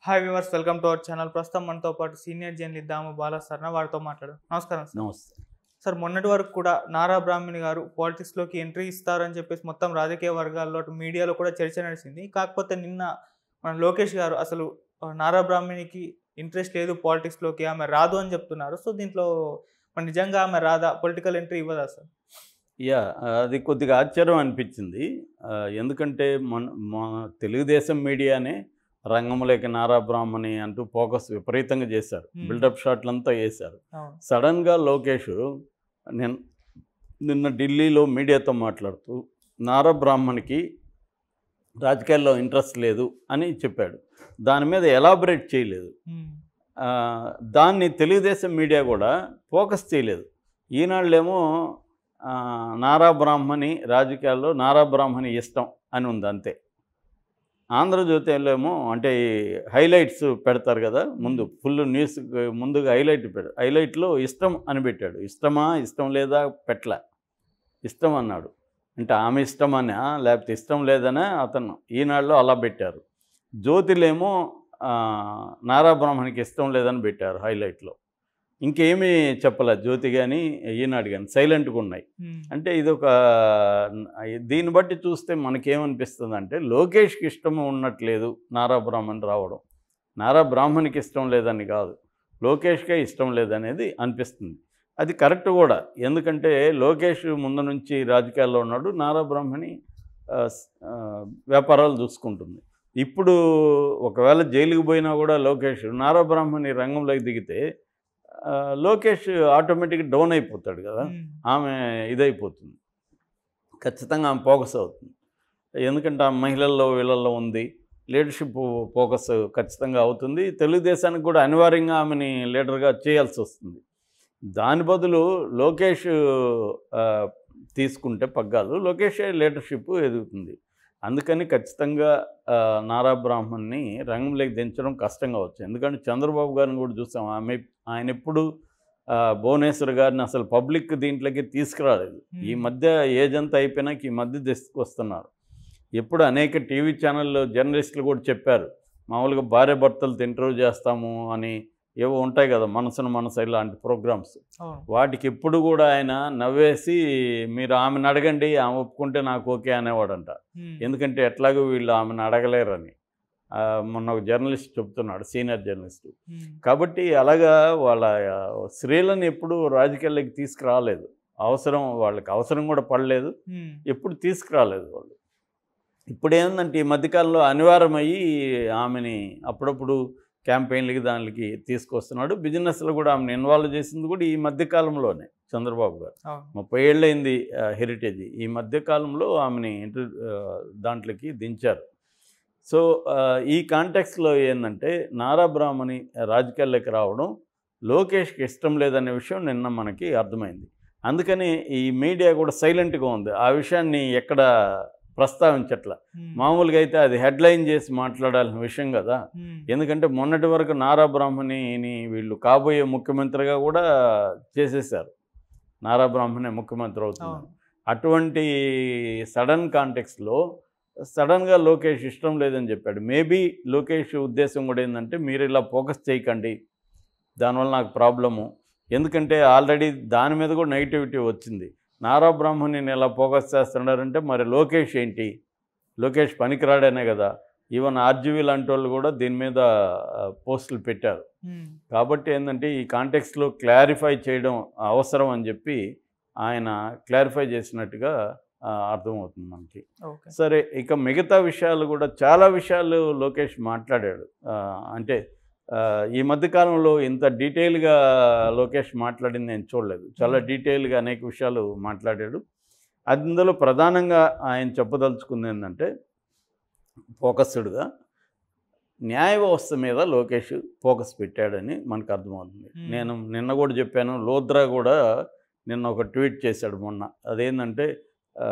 Hi viewers welcome to our channel ప్రస్తుతం మనతో పాటు senior journalist Damu Bala sir వారితో మాట్లాడు నమస్కారం సార్ నమస్తే సార్ మొన్నటి వరకు కూడా నారా బ్రాహ్మణి గారు పాలిటిక్స్లోకి ఎంట్రీ ఇస్తారని చెప్పేసి మొత్తం రాజకీయ వర్గాల్లో అటు మీడియాలో కూడా చర్చ నడిచింది కాకపోతే నిన్న మన లోకేష్ గారు అసలు ఆ, నారా బ్రాహ్మణికి ఇంట్రెస్ట్ లేదు పాలిటిక్స్లోకి ఆమె రాదు అని చెప్తున్నారు సో దీంట్లో మరి నిజంగా ఆమె రాదా పొలిటికల్ ఎంట్రీ ఇవ్వదా సార్ యా అది కొద్దిగా ఆశ్చర్యం అనిపించింది ఆ, ఎందుకంటే మన మా తెలుగుదేశం మీడియానే రంగంలోకి నారా బ్రాహ్మణి అంటూ ఫోకస్ విపరీతంగా చేశారు Hmm. బిల్డప్ షాట్లంతా వేశారు అవును సడన్గా లోకేష్ నిన్న నిన్న ఢిల్లీలో మీడియాతో మాట్లాడుతూ నారా బ్రాహ్మణికి రాజకీయాల్లో ఇంట్రెస్ట్ లేదు అని చెప్పాడు దాని మీద ఎలాబరేట్ చేయలేదు ఉమ్, ఆ, దాన్ని తెలుగుదేశం మీడియా కూడా ఫోకస్ చేయలేదు ఈనాళ్ళేమో ఆ, నారా బ్రాహ్మణి రాజకీయాల్లో నారా బ్రాహ్మణి ఇష్టం అని ఉంది అంతే ఆంధ్రజ్యోతిలో ఏమో అంటే ఈ హైలైట్స్ పెడతారు కదా ముందు ఫుల్ న్యూస్ ముందుగా హైలైట్ పెట్టాడు హైలైట్లో ఇష్టం అని పెట్టాడు ఇష్టమా ఇష్టం లేదా పెట్ల ఇష్టం అన్నాడు అంటే ఆమె ఇష్టమనా లేకపోతే ఇష్టం లేదనే అతను ఈనాడులో అలా పెట్టారు జ్యోతిలేమో ఆ, నారా బ్రాహ్మణికి ఇష్టం లేదని పెట్టారు హైలైట్లో ఇంకేమీ చెప్పలే జ్యోతి కానీ ఈనాడు కానీ సైలెంట్గా ఉన్నాయి ఉమ్, అంటే ఇది ఒక దీన్ని బట్టి చూస్తే మనకేమనిపిస్తుంది అంటే లోకేష్కి ఇష్టం ఉన్నట్లేదు నారా బ్రాహ్మణ్ రావడం నారా బ్రాహ్మణ్కి ఇష్టం లేదని కాదు లోకేష్కే ఇష్టం లేదనేది అనిపిస్తుంది అది కరెక్ట్ కూడా ఎందుకంటే లోకేష్ ముందు నుంచి రాజకీయాల్లో ఉన్నాడు నారా బ్రాహ్మణి ఆ, స్- ఆ, వ్యాపారాలు చూసుకుంటుంది ఇప్పుడు ఒకవేళ జైలుకి పోయినా కూడా లోకేష్ నారా బ్రాహ్మణి రంగంలోకి దిగితే ఆ, లోకేష్ ఆటోమేటిక్గా డౌన్ అయిపోతాడు కదా ఉమ్, ఆమె ఇదైపోతుంది ఖచ్చితంగా ఆమె ఫోకస్ అవుతుంది ఎందుకంటే ఆ మహిళల్లో వీళ్ళల్లో ఉంది లీడర్షిప్ ఫోకస్ ఖచ్చితంగా అవుతుంది తెలుగుదేశానికి కూడా అనివార్యంగా ఆమెని లీడర్గా చేయాల్సి వస్తుంది దాని బదులు లోకేష్ ఆ, తీసుకుంటే పగ్గాలు లోకేషే లీడర్షిప్ ఎదుగుతుంది అందుకని ఖచ్చితంగా ఆ, నారా బ్రాహ్మణ్ని రంగంలోకి దించడం కష్టంగా వచ్చింది ఎందుకంటే చంద్రబాబు గారిని కూడా చూసాం ఆమె ఆయన ఎప్పుడు ఆ, భువనేశ్వర్ గారిని అసలు పబ్లిక్ దీంట్లోకి తీసుకురాలేదు ఈ ఉమ్, మధ్య ఏజ్ అంతా అయిపోయినాక ఈ మధ్య తీసుకొస్తున్నారు ఎప్పుడు అనేక టీవీ ఛానల్లో జర్నలిస్టులు కూడా చెప్పారు మామూలుగా భార్య భర్తలతో ఇంటర్వ్యూ చేస్తాము అని ఏవో ఉంటాయి కదా మనసును మనసు ఇలాంటి ప్రోగ్రామ్స్ అవును వాటికి ఎప్పుడు కూడా ఆయన నవ్వేసి మీరు ఆమెను అడగండి ఆమె ఒప్పుకుంటే నాకు ఓకే అనేవాడంట ఉమ్, ఎందుకంటే ఎట్లాగో వీళ్ళు ఆమెను అడగలేరని ఆ, మొన్న ఒక జర్నలిస్ట్ చెప్తున్నాడు సీనియర్ జర్నలిస్ట్ ఉమ్, కాబట్టి అలాగా వాళ్ళ ఆ, స్త్రీలను ఎప్పుడు రాజకీయాల్లోకి తీసుకురాలేదు అవసరం వాళ్ళకి అవసరం కూడా పడలేదు ఉమ్, ఎప్పుడు తీసుకురాలేదు వాళ్ళు ఇప్పుడు ఏంటంటే ఈ మధ్యకాలంలో అనివార్యమయ్యి ఆమెని అప్పుడప్పుడు క్యాంపెయిన్లకి దానికి తీసుకొస్తున్నాడు బిజినెస్లో కూడా ఆమెను ఇన్వాల్వ్ చేసింది కూడా ఈ మధ్యకాలంలోనే చంద్రబాబు గారు అవును ముప్పై ఏళ్ళైంది హెరిటేజ్ ఈ మధ్యకాలంలో ఆమెని ఇంటర్ ఆ, దాంట్లోకి దించారు సో ఆ, ఈ కాంటెక్స్లో ఏంటంటే నారా బ్రాహ్మణి రాజకీయాల్లోకి రావడం లోకేష్కి ఇష్టం లేదనే విషయం నిన్న మనకి అర్థమైంది అందుకని ఈ మీడియా కూడా సైలెంట్గా ఉంది ఆ విషయాన్ని ఎక్కడ ప్రస్తావించట్ల ఉమ్, మామూలుగా అయితే అది హెడ్లైన్ చేసి మాట్లాడాల్సిన విషయం కదా ఉమ్, ఎందుకంటే మొన్నటి వరకు నారా బ్రాహ్మణిని వీళ్ళు కాబోయే ముఖ్యమంత్రిగా కూడా చేసేసారు నారా బ్రాహ్మణి ముఖ్యమంత్రి అవుతుంది అవును అటువంటి సడన్ కాంటెక్స్లో సడన్గా లోకేష్ ఇష్టం లేదని చెప్పాడు మేబీ లోకేష్ ఉద్దేశం కూడా ఏంటంటే మీరు ఇలా ఫోకస్ చేయకండి దానివల్ల నాకు ప్రాబ్లము ఎందుకంటే ఆల్రెడీ దాని మీద కూడా నెగిటివిటీ వచ్చింది నారా బ్రాహ్మణిని ఎలా ఫోకస్ చేస్తున్నారంటే మరి లోకేష్ ఏంటి లోకేష్ పనికిరాడనే కదా ఈవెన్ ఆర్జీవీ లాంటి వాళ్ళు కూడా దీని మీద ఆ, పోస్టులు పెట్టారు ఉమ్, కాబట్టి ఏంటంటే ఈ కాంటెక్స్లో క్లారిఫై చేయడం అవసరం అని చెప్పి ఆయన క్లారిఫై చేసినట్టుగా ఆ, అర్థమవుతుంది మనకి ఓకే సరే ఇక మిగతా విషయాలు కూడా చాలా విషయాలు లోకేష్ మాట్లాడాడు ఆ, అంటే ఆ, ఈ మధ్యకాలంలో ఇంత డీటెయిల్గా లోకేష్ మాట్లాడింది నేను చూడలేదు చాలా డీటెయిల్గా అనేక విషయాలు మాట్లాడాడు అందులో ప్రధానంగా ఆయన చెప్పదలుచుకుంది ఏంటంటే ఫోకస్డ్గా న్యాయ వ్యవస్థ మీద లోకేష్ ఫోకస్ పెట్టాడని మనకు అర్థమవుతుంది Hmm. నేను నిన్న కూడా చెప్పాను లోద్రా కూడా నిన్న ఒక ట్వీట్ చేశాడు మొన్న అదేంటంటే ఆ,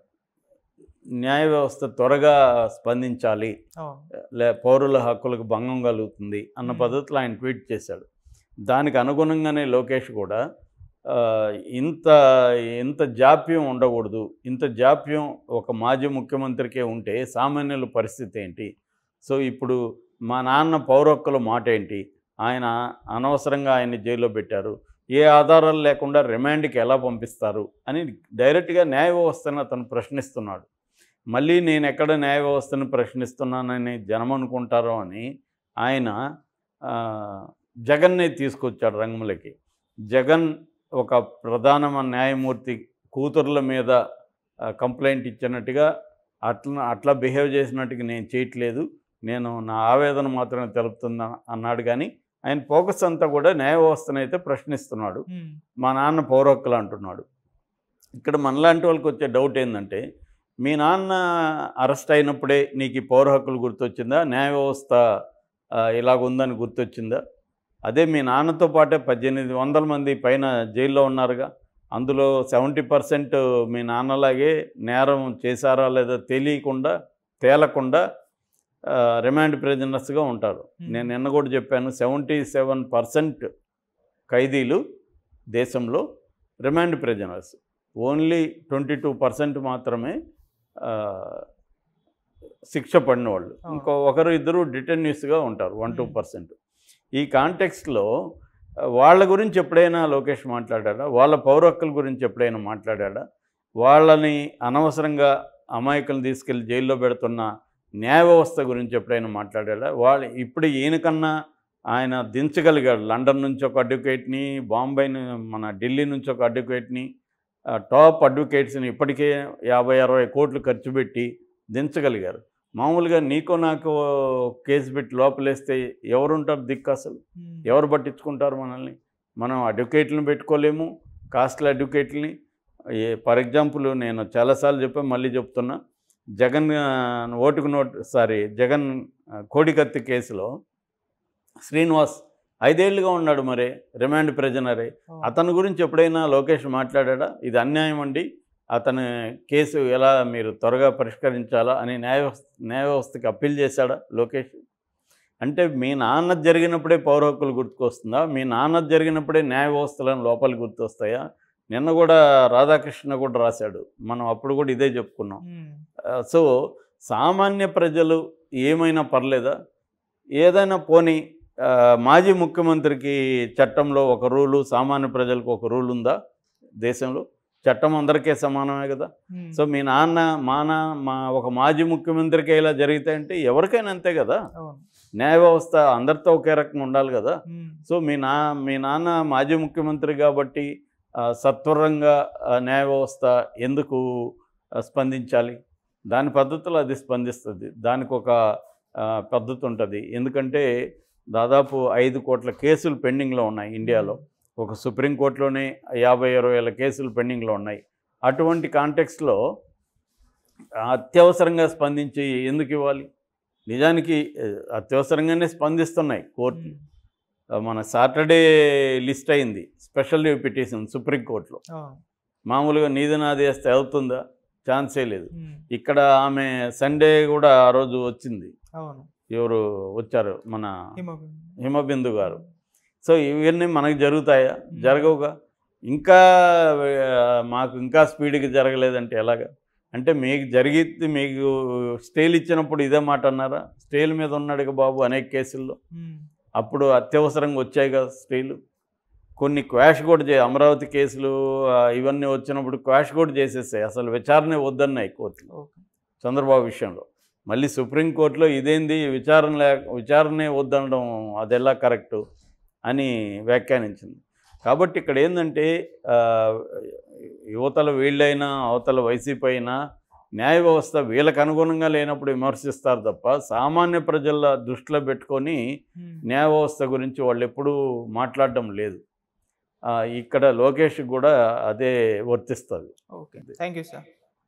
న్యాయ వ్యవస్థ త్వరగా స్పందించాలి అవును లే పౌరుల హక్కులకు భంగం కలుగుతుంది అన్న Hmm. పద్ధతిలో ఆయన ట్వీట్ చేశాడు దానికి అనుగుణంగానే లోకేష్ కూడా ఆ, ఇంత ఇంత జాప్యం ఉండకూడదు ఇంత జాప్యం ఒక మాజీ ముఖ్యమంత్రికే ఉంటే సామాన్యుల పరిస్థితి ఏంటి సో ఇప్పుడు మా నాన్న పౌర హక్కుల మాట ఏంటి ఆయన అనవసరంగా ఆయన్ని జైల్లో పెట్టారు ఏ ఆధారాలు లేకుండా రిమాండ్కి ఎలా పంపిస్తారు అని డైరెక్ట్గా న్యాయ వ్యవస్థను అతను ప్రశ్నిస్తున్నాడు మళ్ళీ నేను ఎక్కడ న్యాయ వ్యవస్థను ప్రశ్నిస్తున్నానని జనం అనుకుంటారో అని ఆయన ఆ, జగన్ని తీసుకొచ్చాడు రంగంలోకి జగన్ ఒక ప్రధాన న్యాయమూర్తి కూతుర్ల మీద ఆ, కంప్లైంట్ ఇచ్చినట్టుగా అట్లా అట్లా బిహేవ్ చేసినట్టుగా నేను చేయట్లేదు నేను నా ఆవేదన మాత్రమే తెలుపుతున్నా అన్నాడు కానీ ఆయన ఫోకస్ అంతా కూడా న్యాయ వ్యవస్థను అయితే ప్రశ్నిస్తున్నాడు ఉమ్, మా నాన్న పౌర హక్కులు అంటున్నాడు ఇక్కడ మనలాంటి వాళ్ళకి వచ్చే డౌట్ ఏంటంటే మీ నాన్న అరెస్ట్ అయినప్పుడే నీకు ఈ పౌర హక్కులు గుర్తొచ్చిందా న్యాయ వ్యవస్థ ఆ, ఇలాగుందని గుర్తొచ్చిందా అదే మీ నాన్నతో పాటే పద్దెనిమిది వందల మంది పైన జైల్లో ఉన్నారుగా అందులో సెవెంటీ పర్సెంట్ మీ నాన్నలాగే నేరం చేశారా లేదా తెలియకుండా తేలకుండా ఆ, రిమాండ్ ప్రిజనర్స్గా ఉంటారు ఉమ్, నేను నిన్న కూడా చెప్పాను సెవెంటీ సెవెన్ పర్సెంట్ ఖైదీలు దేశంలో remand prisoners only twenty two percent మాత్రమే ఆ, శిక్ష పడిన వాళ్ళు ఆ. ఇంకో ఒకరు ఇద్దరు డిటెన్యూస్గా ఉంటారు వన్ టూ మ్మ్. పర్సెంట్ ఈ కాంటెక్స్ట్లో వాళ్ళ గురించి ఎప్పుడైనా లోకేష్ మాట్లాడాడా వాళ్ళ పౌర హక్కుల గురించి ఎప్పుడైనా మాట్లాడాడా వాళ్ళని అనవసరంగా అమాయకులను తీసుకెళ్లి జైల్లో పెడుతున్న న్యాయ వ్యవస్థ గురించి ఎప్పుడైనా మాట్లాడాడా వాళ్ళు ఇప్పుడు ఈయనకన్నా ఆయన దించగలిగాడు లండన్ నుంచి ఒక అడ్వకేట్ని బాంబే ను- మన ఢిల్లీ నుంచి ఒక అడ్వకేట్ని ఆ, టాప్ అడ్వకేట్స్ని ఇప్పటికే యాభై అరవై కోట్లు ఖర్చు పెట్టి దించగలిగారు మామూలుగా నీకో నాకు కేసు పెట్టి లోపలేస్తే ఎవరుంటారు దిక్కు అసలు ఉమ్, ఎవరు పట్టించుకుంటారు మనల్ని మనం అడ్వకేట్లను పెట్టుకోలేము కాస్ట్లీ అడ్వకేట్లని ఏ ఫర్ ఎగ్జాంపుల్ నేను చాలాసార్లు చెప్పాను మళ్ళీ చెప్తున్నా జగన్ ఆ, ఓటుకు నోట్ సారీ జగన్ ఆ, కోడికత్తి కేసులో శ్రీనివాస్ ఐదేళ్లుగా ఉన్నాడు మరి రిమాండ్ ప్రిజనరే ఆ, అతని గురించి ఎప్పుడైనా లోకేష్ మాట్లాడా ఇది అన్యాయం అండి అతని కేసు ఎలా మీరు త్వరగా పరిష్కరించాలా అని న్యాయ వ్యవస్థ న్యాయ వ్యవస్థకి అప్పీల్ చేశాడా లోకేష్ అంటే మీ నాన్న జరిగినప్పుడే పౌర హక్కులు గుర్తుకొస్తుందా మీ నాన్న జరిగినప్పుడే న్యాయ వ్యవస్థలను లోపలికి గుర్తొస్తాయా నిన్న కూడా రాధాకృష్ణ కూడా రాశాడు మనం అప్పుడు కూడా ఇదే చెప్పుకున్నాం ఉమ్, ఆ, సో సామాన్య ప్రజలు ఏమైనా పర్లేదా ఏదైనా పోనీ ఆ, మాజీ ముఖ్యమంత్రికి చట్టంలో ఒక రూలు సామాన్య ప్రజలకు ఒక రూల్ ఉందా దేశంలో చట్టం అందరికీ సమానమే కదా ఉమ్, సో మీ నాన్న మా నా మా ఒక మాజీ ముఖ్యమంత్రికి ఇలా జరిగితే ఎవరికైనా అంతే కదా అవును న్యాయ వ్యవస్థ అందరితో ఒకే రకంగా ఉండాలి కదా ఉమ్, సో మీ నా మీ నాన్న మాజీ ముఖ్యమంత్రి కాబట్టి ఆ, సత్వరంగా ఆ, న్యాయ వ్యవస్థ ఎందుకు ఆ, స్పందించాలి దాని పద్ధతిలో అది స్పందిస్తుంది దానికి ఒక ఆ, పద్ధతి ఉంటుంది ఎందుకంటే దాదాపు ఐదు కోట్ల కేసులు పెండింగ్లో ఉన్నాయి ఇండియాలో ఒక సుప్రీంకోర్టులోనే యాభై అరవై వేల కేసులు పెండింగ్లో ఉన్నాయి అటువంటి కాంటెక్స్లో అత్యవసరంగా స్పందించి ఎందుకు ఇవ్వాలి నిజానికి ఆ, అత్యవసరంగానే స్పందిస్తున్నాయి కోర్టు ఉమ్, మన సాటర్డే లిస్ట్ అయింది స్పెషల్ లీవ్ పిటిషన్ సుప్రీంకోర్టులో అవును మామూలుగా నీది నాది వేస్తే అవుతుందా ఛాన్సే లేదు ఉమ్, ఇక్కడ ఆమె సండే కూడా ఆ రోజు వచ్చింది అవును ఎవరు వచ్చారు మన హిమోగ్లోబిన్. హిమబిందు గారు సో ఇవన్నీ మనకు జరుగుతాయా జరగవుగా ఇంకా ఆ, మాకు ఇంకా స్పీడ్గా జరగలేదంటే ఎలాగా అంటే మీకు జరిగితే మీకు స్టేలు ఇచ్చినప్పుడు ఇదే మాట అన్నారా స్టేల్ మీద ఉన్నాడుగా బాబు అనేక కేసుల్లో ఉమ్, అప్పుడు అత్యవసరంగా వచ్చాయి కదా స్త్రీలు కొన్ని క్వాష్ కూడా చే అమరావతి కేసులు ఆ, ఇవన్నీ వచ్చినప్పుడు క్వాష్ కూడా చేసేసాయి అసలు విచారణ వద్దన్నాయి కోర్టులు ఓకే చంద్రబాబు విషయంలో మళ్ళీ సుప్రీంకోర్టులో ఇదేంది విచారణ లే విచారణే వద్దనడం అది ఎలా కరెక్టు అని వ్యాఖ్యానించింది కాబట్టి ఇక్కడ ఏంటంటే ఆ, యువతల వీళ్ళైనా అవతల వైసీపీ అయినా న్యాయ వ్యవస్థ వీళ్ళకి అనుగుణంగా లేనప్పుడు విమర్శిస్తారు తప్ప సామాన్య ప్రజల దృష్టిలో పెట్టుకొని ఉమ్, న్యాయ వ్యవస్థ గురించి వాళ్ళు ఎప్పుడూ మాట్లాడడం లేదు ఆ, ఇక్కడ లోకేష్ కూడా అదే వర్తిస్తుంది ఓకే థ్యాంక్ యూ సార్